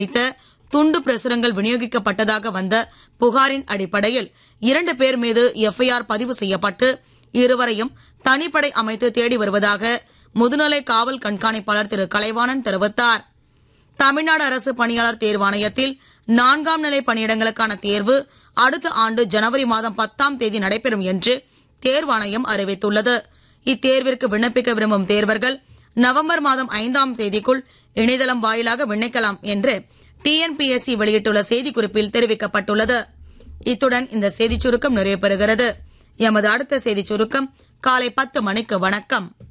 வைத்த துண்டு பிரசுரங்கள் விநியோகிக்கப்பட்டதாக வந்த புகாரின் அடிப்படையில் இரண்டு பேர் மீது எஃப்ஐஆர் பதிவு செய்யப்பட்டு இருவரையும் தனிப்படை அமைத்து தேடி வருவதாக முதுநிலை காவல் கண்காணிப்பாளர் திரு கலைவாணன் தெரிவித்தார் தமிழ்நாடு அரசு பணியாளர் தேர்வாணையத்தில் நான்காம் நிலை பணியிடங்களுக்கான தேர்வு அடுத்த ஆண்டு ஜனவரி மாதம் பத்தாம் தேதி நடைபெறும் என்று தேர்வாணையம் அறிவித்துள்ளது இத்தேர்விற்கு விண்ணப்பிக்க விரும்பும் தேர்வர்கள் நவம்பர் மாதம் ஐந்தாம் தேதிக்குள் இணையதளம் வாயிலாக விண்ணப்பிக்கலாம் என்று டிஎன்பிஎஸ்சி வெளியிட்டுள்ள செய்திக்குறிப்பில் தெரிவிக்கப்பட்டுள்ளது இத்துடன் இந்த செய்திச் சுருக்கம் நிறைவு பெறுகிறது எமது அடுத்த செய்திச் சுருக்கம் காலை பத்து மணிக்கு வணக்கம்